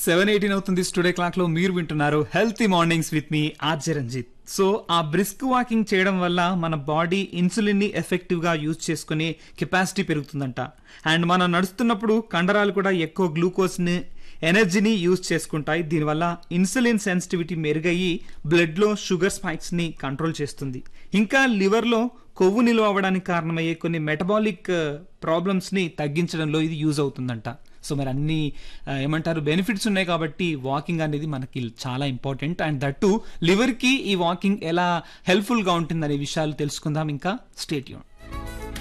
seven eighteen అవుతుంది స్టూడే clock లో మీరు వింటున్నారు హెల్తీ మార్నింగ్స్ విత్ మీ ఆర్జే రంజిత్ సో ఆ బ్రిస్క్ వాకింగ్ చేయడం వల్ల మన బాడీ ఇన్సులిన్ ని ఎఫెక్టివ్ గా యూజ్ చేసుకునే కెపాసిటీ పెరుగుతుందంట అండ్ మనం నడుస్తున్నప్పుడు కండరాలు కూడా ఎక్కువ గ్లూకోజ్ ని ఎనర్జీని యూజ్ చేసుకుంటాయి దీనివల్ల ఇన్సులిన్ సెన్సిటివిటీ మెరుగయ్యి బ్లడ్ లో షుగర్ స్పైక్స్ ని కంట్రోల్ చేస్తుంది ఇంకా లివర్ లో కొవ్వు నిల్వ అవ్వడానికి కారణమయ్యే కొన్ని మెటబాలిక్ ప్రాబ్లమ్స్ ని తగ్గించడంలో ఇది యూజ్ అవుతుందంట సో మరి అన్ని ఆ, ఏమంటారు బెనిఫిట్స్ ఉన్నాయి కాబట్టి వాకింగ్ అనేది మనకి చాలా ఇంపార్టెంట్ అండ్ దట్టు లివర్కి ఈ వాకింగ్ ఎలా హెల్ప్ఫుల్గా ఉంటుంది అనే విషయాలు తెలుసుకుందాం ఇంకా స్టేట్ యూన్